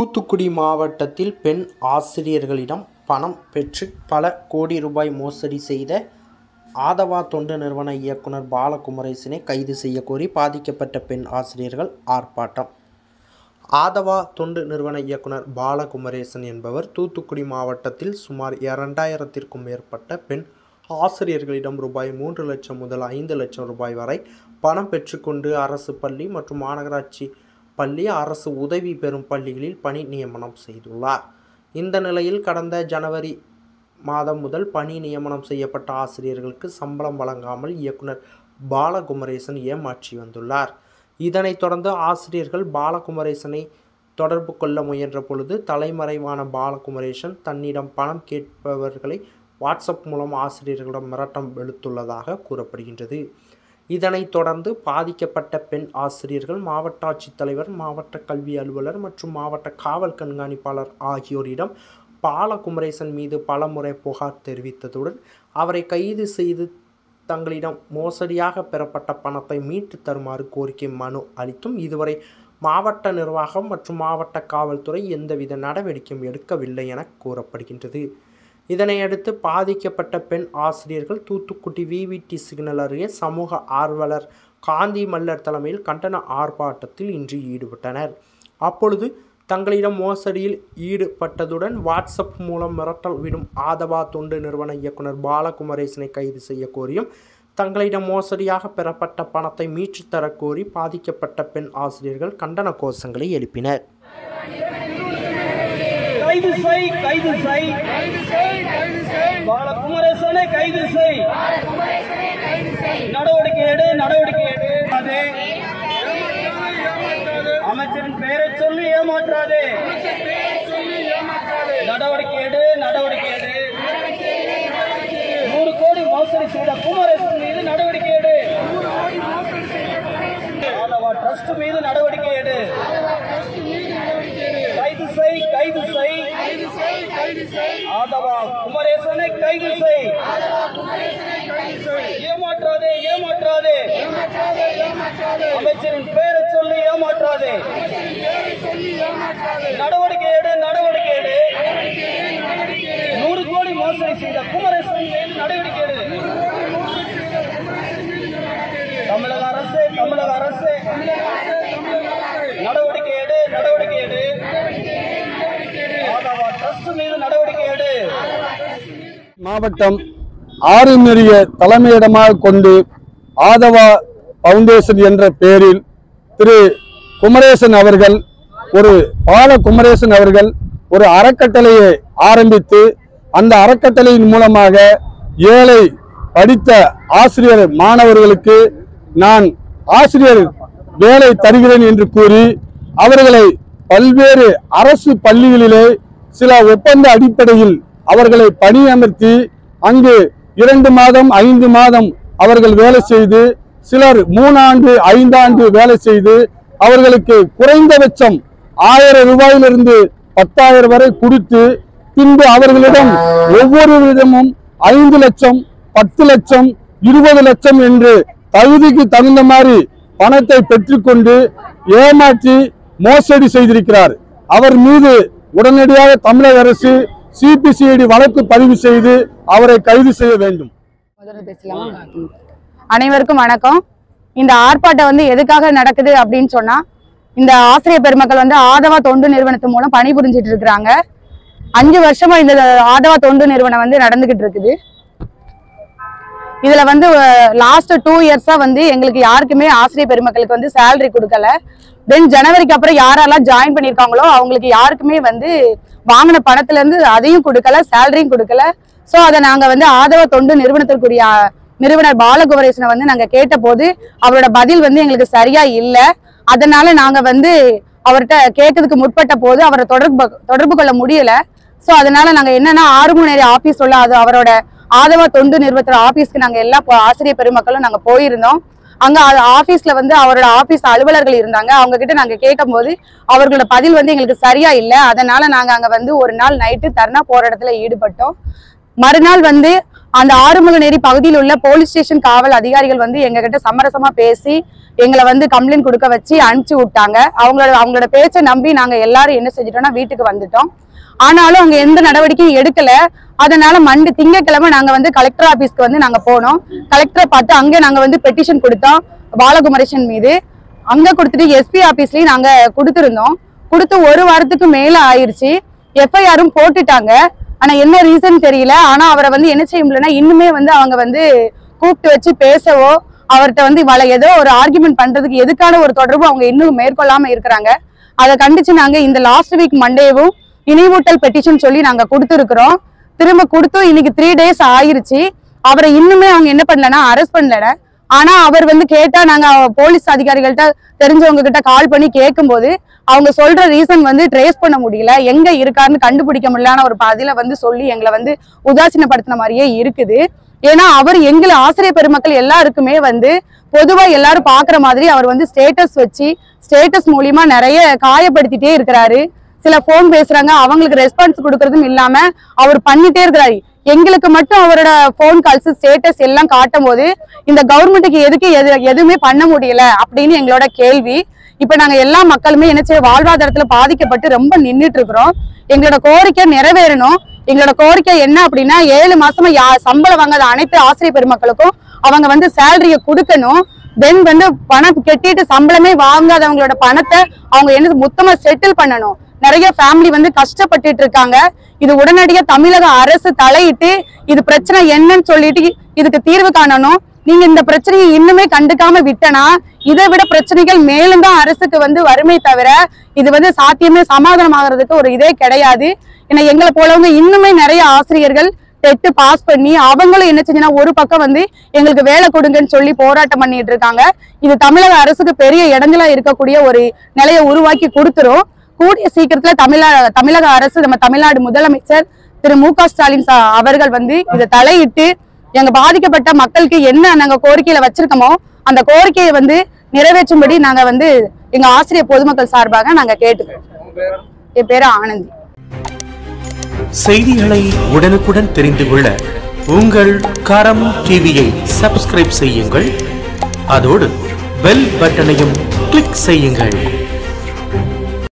தூத்துக்குடி மாவட்டத்தில் பெண் ஆசிரியர்களிடம் பணம் பெற்று பல கோடி ரூபாய் மோசடி செய்த ஆதவா தொண்டு நிறுவன இயக்குனர் பாலகுமரேசனை கைது செய்யக்கோரி பாதிக்கப்பட்ட பெண் ஆசிரியர்கள் ஆர்ப்பாட்டம் ஆதவா தொண்டு நிறுவன இயக்குனர் பாலகுமரேசன் என்பவர் தூத்துக்குடி மாவட்டத்தில் சுமார் இரண்டாயிரத்திற்கும் மேற்பட்ட பெண் ஆசிரியர்களிடம் ரூபாய் மூன்று லட்சம் முதல் ஐந்து லட்சம் ரூபாய் வரை பணம் பெற்றுக்கொண்டு அரசு பள்ளி மற்றும் மாநகராட்சி பள்ளி அரசு உதவி பெறும் பள்ளிகளில் பணி நியமனம் செய்துள்ளார் இந்த நிலையில் கடந்த ஜனவரி மாதம் முதல் பணி நியமனம் செய்யப்பட்ட ஆசிரியர்களுக்கு சம்பளம் வழங்காமல் இயக்குனர் பாலகுமரேசன் ஏமாற்றி வந்துள்ளார் இதனைத் தொடர்ந்து ஆசிரியர்கள் பாலகுமரேசனை தொடர்பு கொள்ள முயன்ற பொழுது தலைமறைவான பாலகுமரேசன் தன்னிடம் பணம் கேட்பவர்களை வாட்ஸ்அப் மூலம் ஆசிரியர்களிடம் மிரட்டம் வெளுத்துள்ளதாக கூறப்படுகின்றது இதனைத் தொடர்ந்து பாதிக்கப்பட்ட பெண் ஆசிரியர்கள் மாவட்ட ஆட்சித்தலைவர் மாவட்ட கல்வி அலுவலர் மற்றும் மாவட்ட காவல் கண்காணிப்பாளர் ஆகியோரிடம் பாலகுமரேசன் மீது பலமுறை புகார் தெரிவித்ததுடன் அவரை கைது செய்து தங்களிடம் மோசடியாக பெறப்பட்ட பணத்தை மீட்டு தருமாறு கோரிக்கை மனு அளித்தும் இதுவரை மாவட்ட நிர்வாகம் மற்றும் மாவட்ட காவல்துறை எந்தவித நடவடிக்கையும் எடுக்கவில்லை என கூறப்படுகின்றது இதனையடுத்து பாதிக்கப்பட்ட பெண் ஆசிரியர்கள் தூத்துக்குடி விவிடி சிக்னல் அருகே சமூக ஆர்வலர் காந்தி மல்லர் தலைமையில் கண்டன ஆர்ப்பாட்டத்தில் இன்று ஈடுபட்டனர் அப்பொழுது தங்களிடம் மோசடியில் ஈடுபட்டதுடன் வாட்ஸ்அப் மூலம் மிரட்டல் விடும் ஆதவா தொண்டு நிறுவன இயக்குனர் பாலகுமரேசனை கைது செய்ய கோரியும் தங்களிடம் மோசடியாக பெறப்பட்ட பணத்தை மீட்டுத் தரக் கோரி பாதிக்கப்பட்ட பெண் ஆசிரியர்கள் கண்டன கோஷங்களை எழுப்பினர் கைது செய் கைது செய் பாலகுமரேசனை கைது செய் நடவடிக்கை எடு நடவடிக்கை எடு அதே அமைச்சரின் பெயரை சொல்லி ஏமாற்றாதே நடவடிக்கை எடு நடவடிக்கை எடு நூறு கோடி மோசடி செய்த குமரேசன் மீது நடவடிக்கை எடு ஆதவா ட்ரஸ்ட் மீது நடவடிக்கை எடு கைது செய் கைது செய் ஆதவா குமரேசனை கைது செய் ஏமாற்றாதே ஏமாற்றாதே அமைச்சரின் பெயரை சொல்லி ஏமாற்றாதே நடவடிக்கை எடு நடவடிக்கை எடு நூறு கோடி மோசடி செய்த குமரேசன் மீது நடவடிக்கை எடு தமிழக அரசு தமிழக அரசு நடவடிக்கை எடு நடவடிக்கை எடு ஆதவா ட்ரஸ்ட் மீது நடவடிக்கை எடு மாவட்டம் ஆறுநெறிய தலைமையிடமாக கொண்டு ஆதவா பவுண்டேஷன் என்ற பெயரில் திரு குமரேசன் அவர்கள் ஒரு பால குமரேசன் அவர்கள் ஒரு அறக்கட்டளையை ஆரம்பித்து அந்த அறக்கட்டளையின் மூலமாக ஏழை படித்த ஆசிரியர் மாணவர்களுக்கு நான் ஆசிரியர் வேலை தருகிறேன் என்று கூறி அவர்களை பல்வேறு அரசு பள்ளிகளிலே சில ஒப்பந்த அடிப்படையில் அவர்களை பணியமர்த்தி அங்கு இரண்டு மாதம் ஐந்து மாதம் அவர்கள் வேலை செய்து சிலர் மூணாண்டு ஐந்தாண்டு வேலை செய்து அவர்களுக்கு குறைந்தபட்சம் ஆயிரம் ரூபாயிலிருந்து பத்தாயிரம் வரை கொடுத்து பின்பு அவர்களிடம் ஒவ்வொரு விதமும் ஐந்து லட்சம் பத்து லட்சம் இருபது லட்சம் என்று தகுதிக்கு தகுந்த மாதிரி பணத்தை பெற்றுக்கொண்டு ஏமாற்றி மோசடி செய்திருக்கிறார் அவர் மீது உடனடியாக தமிழக அரசு சிபிசிஐடி வழக்கு பதிவு செய்து அவரை கைது செய்ய வேண்டும் முதல்ல பேசலாமா ம். அனைவருக்கும் வணக்கம் இந்த ஆர்ப்பாட்டம் வந்து எதுக்காக நடக்குது அப்படின்னு சொன்னா இந்த ஆசிரியர் பெருமக்கள் வந்து ஆதவா தொண்டு நிறுவனத்து மூலம் பணிபுரிஞ்சிட்டு இருக்கிறாங்க அஞ்சு வருஷமா இந்த ஆதவா தொண்டு நிறுவனம் வந்து நடந்துகிட்டு இருக்குது இதுல வந்து லாஸ்ட் டூ இயர்ஸா வந்து எங்களுக்கு யாருக்குமே ஆசிரியர் பெருமக்களுக்கு வந்து சேலரி கொடுக்கல தென் ஜனவரிக்கு அப்புறம் யாரெல்லாம் ஜாயின் பண்ணியிருக்காங்களோ அவங்களுக்கு யாருக்குமே வந்து வாங்கின பணத்துல இருந்து அதையும் கொடுக்கல சேலரியும் கொடுக்கல சோ அதை நாங்க வந்து ஆதவ தொண்டு நிறுவனத்திற்குரிய அஹ், நிறுவனர் பாலகுமரேசனை வந்து நாங்க கேட்டபோது அவரோட பதில் வந்து எங்களுக்கு சரியா இல்ல அதனால நாங்க வந்து அவர்கிட்ட கேட்கறதுக்கு முற்பட்ட போது அவரை தொடர்பு தொடர்பு கொள்ள முடியல சோ அதனால நாங்க என்னன்னா ஆறுமுனேரி ஆபீஸ் உள்ள அது அவரோட ஆதவ தொண்டு நிறுவனத்தோட ஆபீஸ்க்கு நாங்க எல்லா ப- ஆசிரியர் பெருமக்களும் நாங்க போயிருந்தோம் அங்க அது ஆபீஸ்ல வந்து அவரோட ஆபீஸ் அலுவலர்கள் இருந்தாங்க அவங்க கிட்ட நாங்க கேட்கும்போது அவர்களோட பதில் வந்து எங்களுக்கு சரியா இல்ல அதனால நாங்க அங்க வந்து ஒரு நாள் நைட்டு தர்ணா போராட்டத்துல ஈடுபட்டோம் மறுநாள் வந்து அந்த ஆறுமுகநேரி பகுதியில் உள்ள போலீஸ் ஸ்டேஷன் காவல் அதிகாரிகள் வந்து எங்க கிட்ட சமரசமா பேசி எங்களை வந்து கம்ப்ளைண்ட் கொடுக்க வச்சு அனுப்பிச்சு விட்டாங்க அவங்களோட அவங்களோட பேச்சை நம்பி நாங்க எல்லாரும் என்ன செஞ்சிட்டோம்னா வீட்டுக்கு வந்துட்டோம் ஆனாலும் அங்க எந்த நடவடிக்கையும் எடுக்கல அதனால மண்டு திங்கட்கிழமை நாங்க வந்து கலெக்டர் ஆபீஸ்க்கு வந்து நாங்க போனோம் கலெக்டரை பார்த்து அங்க நாங்க வந்து பெட்டிஷன் கொடுத்தோம் பாலகுமரேசன் மீது அங்க கொடுத்துட்டு எஸ்பி ஆபீஸ்லயும் நாங்க கொடுத்திருந்தோம் கொடுத்து ஒரு வாரத்துக்கு மேல ஆயிருச்சு எஃப்ஐஆரும் போட்டுட்டாங்க ஆனா என்ன ரீசன் தெரியல ஆனா அவரை வந்து என்ன செய்ய முடியலன்னா இன்னுமே வந்து அவங்க வந்து கூப்பிட்டு வச்சு பேசவோ அவர்கிட்ட வந்து இவள ஏதோ ஒரு ஆர்குமெண்ட் பண்றதுக்கு எதுக்கான ஒரு தொடர்பு அவங்க இன்னும் மேற்கொள்ளாம இருக்கிறாங்க அதை கண்டிச்சு நாங்க இந்த லாஸ்ட் வீக் மண்டேவும் நினைவூட்டல் பெட்டிஷன் சொல்லி நாங்க கொடுத்துருக்குறோம் திரும்ப கொடுத்தும் இன்னைக்கு த்ரீ டேஸ் ஆயிருச்சு அவரை இன்னுமே அவங்க என்ன பண்ணலன்னா அரெஸ்ட் பண்ணல ஆனா அவர் வந்து கேட்டா நாங்க போலீஸ் அதிகாரிகள்ட்ட தெரிஞ்சவங்க கிட்ட கால் பண்ணி கேட்கும்போது அவங்க சொல்ற ரீசன் வந்து ட்ரேஸ் பண்ண முடியல எங்க இருக்காருன்னு கண்டுபிடிக்க முடியலன்னு ஒரு பதில வந்து சொல்லி எங்களை வந்து உதாசீனப்படுத்தின மாதிரியே இருக்குது ஏன்னா அவர் எங்களை ஆசிரியர் பெருமக்கள் எல்லாருக்குமே வந்து பொதுவா எல்லாரும் பாக்குற மாதிரி அவர் வந்து ஸ்டேட்டஸ் வச்சு ஸ்டேட்டஸ் மூலியமா நிறைய காயப்படுத்திட்டே இருக்கிறாரு சில போன் பேசுறாங்க அவங்களுக்கு ரெஸ்பான்ஸ் கொடுக்கறதும் இல்லாம அவர் பண்ணிட்டே இருக்கிறாரு எங்களுக்கு மட்டும் அவரோட போன் கால்ஸ் ஸ்டேட்டஸ் எல்லாம் காட்டும் போது இந்த கவர்மெண்ட்டுக்கு எதுக்கு எது எதுவுமே பண்ண முடியல அப்படின்னு எங்களோட கேள்வி இப்ப நாங்க எல்லா மக்களுமே என்ன செய்ய வாழ்வாதாரத்துல பாதிக்கப்பட்டு ரொம்ப நின்னுட்டு இருக்கிறோம் எங்களோட கோரிக்கை நிறைவேறணும் எங்களோட கோரிக்கை என்ன அப்படின்னா ஏழு மாசமா யா சம்பளம் வாங்காத அனைத்து ஆசிரியர் பெருமக்களுக்கும் அவங்க வந்து சேலரிய கொடுக்கணும் தென் வந்து பணம் கட்டிட்டு சம்பளமே வாங்காதவங்களோட பணத்தை அவங்க என்ன மொத்தமா செட்டில் பண்ணணும் நிறைய ஃபேமிலி வந்து கஷ்டப்பட்டுட்டு இருக்காங்க இது உடனடியா தமிழக அரசு தலையிட்டு இது பிரச்சனை என்னன்னு சொல்லிட்டு இதுக்கு தீர்வு காணணும் நீங்க இந்த பிரச்சனையை இன்னுமே கண்டுக்காம விட்டனா இதை விட பிரச்சனைகள் மேலும் தான் அரசுக்கு வந்து வறுமை தவிர இது வந்து சாத்தியமே சமாதானம் ஆகுறதுக்கு ஒரு இதே கிடையாது ஏன்னா எங்களை போலவங்க இன்னுமே நிறைய ஆசிரியர்கள் டெட்டு பாஸ் பண்ணி அவங்களும் என்ன செஞ்சுன்னா ஒரு பக்கம் வந்து எங்களுக்கு வேலை கொடுங்கன்னு சொல்லி போராட்டம் பண்ணிட்டு இருக்காங்க இது தமிழக அரசுக்கு பெரிய இடைஞ்சலா இருக்கக்கூடிய ஒரு நிலையை உருவாக்கி கொடுத்துரும் கூடிய சீக்கிரத்துல தமிழ தமிழக அரசு நம்ம தமிழ்நாடு முதலமைச்சர் திரு மு க ஸ்டாலின் சா- அவர்கள் வந்து இதை தலையிட்டு எங்க பாதிக்கப்பட்ட மக்களுக்கு என்ன நாங்க கோரிக்கையில வச்சிருக்கோமோ அந்த கோரிக்கையை வந்து நிறைவேற்றும்படி நாங்க வந்து எங்க ஆசிரியர் பொதுமக்கள் சார்பாக நாங்க கேட்டுக்கிறோம் என் பேரு ஆனந்தி செய்திகளை உடனுக்குடன் தெரிந்து கொள்ள உங்கள் கரம் டிவியை சப்ஸ்கிரைப் செய்யுங்கள் அதோடு பெல் பட்டனையும் கிளிக் செய்யுங்கள்